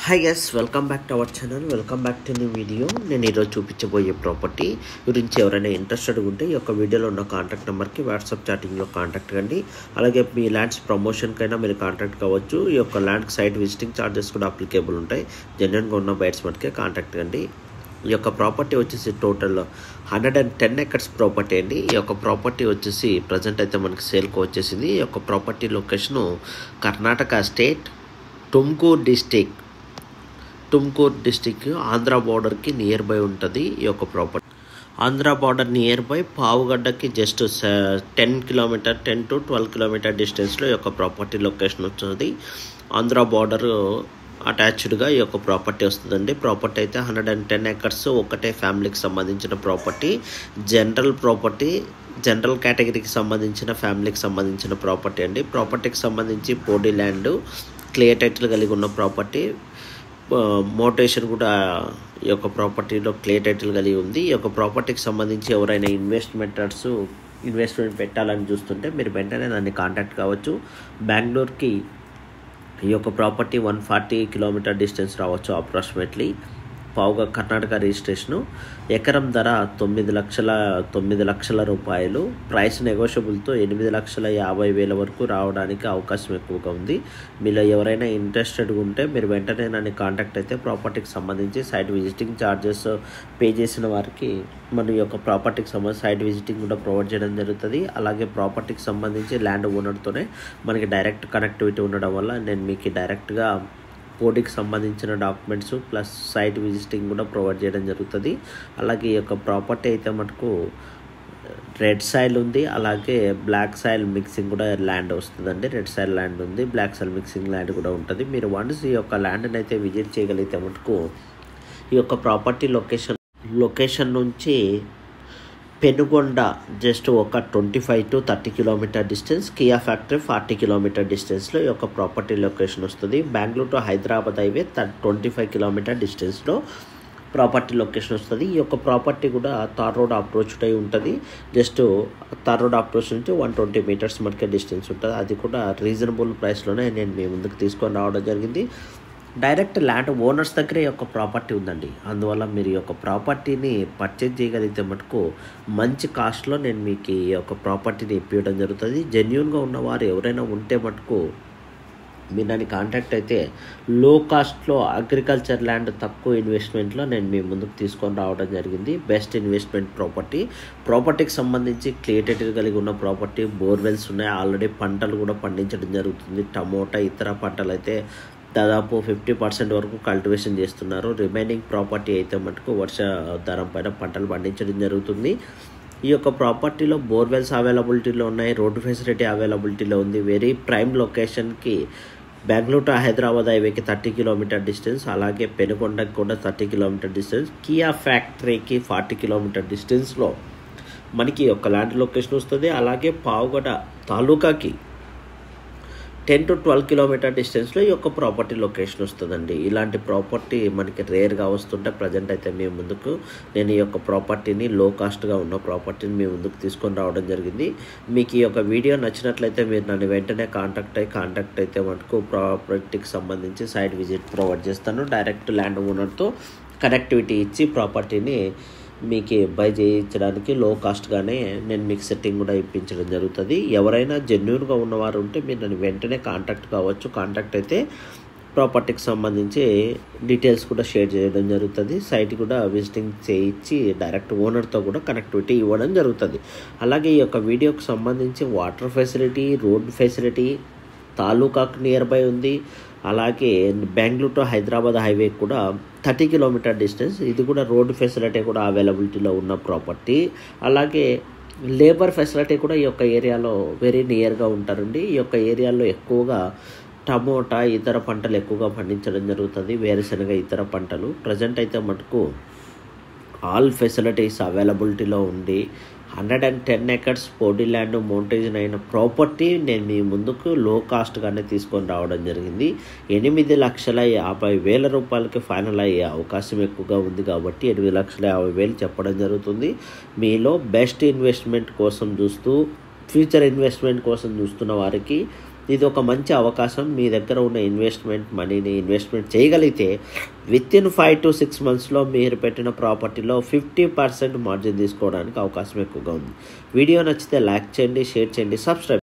hi guys welcome back to our channel welcome back to new video నేను ఈరోజు చూపించబోయే property గురించి ఎవరైనా ఇంట్రెస్టెడ్ ఉంటే ఈ యొక్క వీడియోలో ఉన్న కాంటాక్ట్ నెంబర్కి వాట్సాప్ చాటింగ్లో కాంటాక్ట్ కండి అలాగే మీ ల్యాండ్స్ ప్రమోషన్కైనా మీరు కాంటాక్ట్ కావచ్చు ఈ యొక్క ల్యాండ్ సైట్ విజిటింగ్ ఛార్జెస్ కూడా అప్లికేబుల్ ఉంటాయి జెన్యున్గా ఉన్న బైట్స్ మటుకే కాంటాక్ట్ కండి ఈ యొక్క ప్రాపర్టీ వచ్చేసి total hundred and ten acres property అండి ఈ యొక్క ప్రాపర్టీ వచ్చేసి ప్రజెంట్ అయితే మనకి సేల్కి వచ్చేసింది ఈ యొక్క property location Karnataka state Tumkur district Tumkur district Andhra బార్డర్కి నియర్ బై ఉంటుంది ఈ యొక్క property Andhra border near by పావుగడ్డకి just ten kilometer ten to twelve kilometer డిస్టెన్స్లో ఈ యొక్క ప్రాపర్టీ లొకేషన్ వస్తుంది ఆంధ్ర బార్డర్ అటాచ్డ్గా ఈ యొక్క ప్రాపర్టీ వస్తుందండి ప్రాపర్టీ అయితే హండ్రెడ్ అండ్ టెన్ ఎకర్స్ ఒకటే ఫ్యామిలీకి సంబంధించిన ప్రాపర్టీ జనరల్ ప్రాపర్టీ జనరల్ కేటగిరీకి సంబంధించిన ఫ్యామిలీకి సంబంధించిన ప్రాపర్టీ అండి ప్రాపర్టీకి సంబంధించి పోడీ ల్యాండ్ క్లియర్ టైటిల్ కలిగి ఉన్న ప్రాపర్టీ మోటేషన్ కూడా ఈ యొక్క ప్రాపర్టీలో క్లియర్ టైటిల్ కలిగి ఉంది ఈ యొక్క ప్రాపర్టీకి సంబంధించి ఎవరైనా ఇన్వెస్ట్మెంటర్స్ ఇన్వెస్ట్మెంట్ పెట్టాలని చూస్తుంటే మీరు వెంటనే దాన్ని కాంటాక్ట్ కావచ్చు బెంగళూరుకి ఈ యొక్క property one forty kilometer distance రావచ్చు అప్రాక్సిమేట్లీ పావుగా కర్ణాటక రిజిస్ట్రేషను ఎకరం ధర తొమ్మిది లక్షల తొమ్మిది లక్షల రూపాయలు ప్రైస్ నెగోషియబుల్తో ఎనిమిది లక్షల యాభై వేల వరకు రావడానికి అవకాశం ఎక్కువగా ఉంది మీలో ఎవరైనా ఇంట్రెస్టెడ్ ఉంటే మీరు వెంటనే నన్ను కాంటాక్ట్ అయితే ప్రాపర్టీకి సంబంధించి సైట్ విజిటింగ్ ఛార్జెస్ పే చేసిన వారికి మన యొక్క ప్రాపర్టీకి సంబంధించి సైట్ విజిటింగ్ కూడా ప్రొవైడ్ చేయడం జరుగుతుంది అలాగే ప్రాపర్టీకి సంబంధించి ల్యాండ్ ఓనర్తోనే మనకి డైరెక్ట్ కనెక్టివిటీ ఉండడం వల్ల నేను మీకు డైరెక్ట్గా కోడికి సంబంధించిన డాక్యుమెంట్స్ ప్లస్ సైట్ విజిటింగ్ కూడా ప్రొవైడ్ చేయడం జరుగుతుంది అలాగే ఈ యొక్క ప్రాపర్టీ అయితే మటుకు రెడ్ సాయిల్ ఉంది అలాగే బ్లాక్ సాయిల్ మిక్సింగ్ కూడా ల్యాండ్ వస్తుందండి రెడ్ సాయిల్ ల్యాండ్ ఉంది బ్లాక్ సాయిల్ మిక్సింగ్ ల్యాండ్ కూడా ఉంటుంది మీరు వన్స్ ఈ యొక్క ల్యాండ్ని అయితే విజిట్ చేయగలిగితే మటుకు ఈ యొక్క ప్రాపర్టీ లొకేషన్ లొకేషన్ నుంచి పెనుగొండ జస్ట్ ఒక twenty five to thirty kilometer distance Kia factory forty kilometer డిస్టెన్స్లో ఈ యొక్క ప్రాపర్టీ లొకేషన్ వస్తుంది Bengaluru to Hyderabad highway twenty five kilometer డిస్టెన్స్లో ప్రాపర్టీ లొకేషన్ వస్తుంది ఈ యొక్క ప్రాపర్టీ కూడా తార్ రోడ్ అప్రోచ్ అయి ఉంటుంది జస్ట్ తార్ రోడ్ అప్రోచ్ నుంచి వన్ ట్వంటీ మీటర్స్ మనకే డిస్టెన్స్ ఉంటుంది అది కూడా రీజనబుల్ ప్రైస్లోనే నేను మీ ముందుకు తీసుకొని రావడం జరిగింది డైరెక్ట్ ల్యాండ్ ఓనర్స్ దగ్గరే యొక్క ప్రాపర్టీ ఉందండి అందువల్ల మీరు ఈ యొక్క ప్రాపర్టీని పర్చేజ్ చేయగలిగితే మటుకు మంచి కాస్ట్లో నేను మీకు ఈ యొక్క ప్రాపర్టీని ఇప్పించడం జరుగుతుంది జెన్యున్గా ఉన్నవారు ఎవరైనా ఉంటే మటుకు మీరు నన్ను కాంటాక్ట్ అయితే లో కాస్ట్లో అగ్రికల్చర్ ల్యాండ్ తక్కువ ఇన్వెస్ట్మెంట్లో నేను మీ ముందుకు తీసుకొని రావడం జరిగింది బెస్ట్ ఇన్వెస్ట్మెంట్ ప్రాపర్టీ ప్రాపర్టీకి సంబంధించి క్లియర్ కలిగి ఉన్న ప్రాపర్టీ బోర్వెల్స్ ఉన్నాయి ఆల్రెడీ పంటలు కూడా పండించడం జరుగుతుంది టమోటా ఇతర పంటలు అయితే దాదాపు ఫిఫ్టీ పర్సెంట్ వరకు కల్టివేషన్ చేస్తున్నారు రిమైనింగ్ ప్రాపర్టీ అయితే మటుకు వర్షాధారం పైన పంటలు పండించడం జరుగుతుంది ఈ యొక్క ప్రాపర్టీలో బోర్వెల్స్ అవైలబిలిటీలో ఉన్నాయి రోడ్డు ఫెసిలిటీ అవైలబిలిటీలో ఉంది వెరీ ప్రైమ్ లొకేషన్కి బెంగళూరు టు హైదరాబాద్ హైవేకి థర్టీ కిలోమీటర్ డిస్టెన్స్ అలాగే పెనుకొండకి కూడా థర్టీ కిలోమీటర్ డిస్టెన్స్ కియా ఫ్యాక్టరీకి ఫార్టీ కిలోమీటర్ డిస్టెన్స్లో మనకి ఒక ల్యాండ్ లొకేషన్ వస్తుంది అలాగే పావుగడ తాలూకాకి టెన్ టు ట్వెల్వ్ కిలోమీటర్ డిస్టెన్స్లో ఈ యొక్క ప్రాపర్టీ లొకేషన్ వస్తుందండి ఇలాంటి ప్రాపర్టీ మనకి రేర్గా వస్తుంటే ప్రజెంట్ అయితే మీ ముందుకు నేను ఈ యొక్క ప్రాపర్టీని లో కాస్ట్గా ఉన్న ప్రాపర్టీని మీ ముందుకు తీసుకొని రావడం జరిగింది మీకు ఈ యొక్క వీడియో నచ్చినట్లయితే మీరు నన్ను వెంటనే కాంటాక్ట్ అయ్యి కాంటాక్ట్ అయితే మటుకు ప్రాపర్టీకి సంబంధించి సైట్ విజిట్ ప్రొవైడ్ చేస్తాను డైరెక్ట్ ల్యాండ్ ఓనర్తో కనెక్టివిటీ ఇచ్చి ప్రాపర్టీని మీకు బై చేయించడానికి లో కాస్ట్గానే నేను మీకు సెట్టింగ్ కూడా ఇప్పించడం జరుగుతుంది ఎవరైనా జెన్యున్గా ఉన్నవారు ఉంటే మీరు నన్ను వెంటనే కాంటాక్ట్ కావచ్చు కాంటాక్ట్ అయితే ప్రాపర్టీకి సంబంధించి డీటెయిల్స్ కూడా షేర్ చేయడం జరుగుతుంది సైట్ కూడా విజిటింగ్ చేయించి డైరెక్ట్ ఓనర్తో కూడా కనెక్టివిటీ ఇవ్వడం జరుగుతుంది అలాగే ఈ యొక్క వీడియోకి సంబంధించి వాటర్ ఫెసిలిటీ రోడ్ ఫెసిలిటీ తాలూకాకు నియర్ బై ఉంది అలాగే బెంగళూరు టు హైదరాబాద్ హైవే కూడా థర్టీ కిలోమీటర్ డిస్టెన్స్ ఇది కూడా రోడ్డు ఫెసిలిటీ కూడా అవైలబిలిటీలో ఉన్న ప్రాపర్టీ అలాగే లేబర్ ఫెసిలిటీ కూడా ఈ యొక్క ఏరియాలో వెరీ నియర్గా ఉంటారండి ఈ యొక్క ఏరియాలో ఎక్కువగా టమోటా ఇతర పంటలు ఎక్కువగా పండించడం జరుగుతుంది వేరుశనగ ఇతర పంటలు ప్రజెంట్ అయితే మటుకు ఆల్ ఫెసిలిటీస్ అవైలబిలిటీలో ఉండి హండ్రెడ్ అండ్ టెన్ ఎకర్స్ పోటీ ల్యాండ్ మౌంటేజన్ అయిన ప్రాపర్టీ నేను మీ ముందుకు లో కాస్ట్గానే తీసుకొని రావడం జరిగింది ఎనిమిది లక్షల యాభై వేల రూపాయలకి ఫైనల్ అయ్యే అవకాశం ఎక్కువగా ఉంది కాబట్టి ఎనిమిది లక్షల యాభై వేలు చెప్పడం జరుగుతుంది మీలో బెస్ట్ ఇన్వెస్ట్మెంట్ కోసం చూస్తూ ఫ్యూచర్ ఇన్వెస్ట్మెంట్ కోసం చూస్తున్న వారికి ఇది ఒక మంచి అవకాశం మీ దగ్గర ఉన్న ఇన్వెస్ట్మెంట్ మనీని ఇన్వెస్ట్మెంట్ చేయగలిగితే within five to six మంత్స్లో మీరు పెట్టిన ప్రాపర్టీలో ఫిఫ్టీ పర్సెంట్ మార్జిన్ తీసుకోవడానికి అవకాశం ఎక్కువగా ఉంది వీడియో నచ్చితే లైక్ చేయండి షేర్ చేయండి సబ్స్క్రైబ్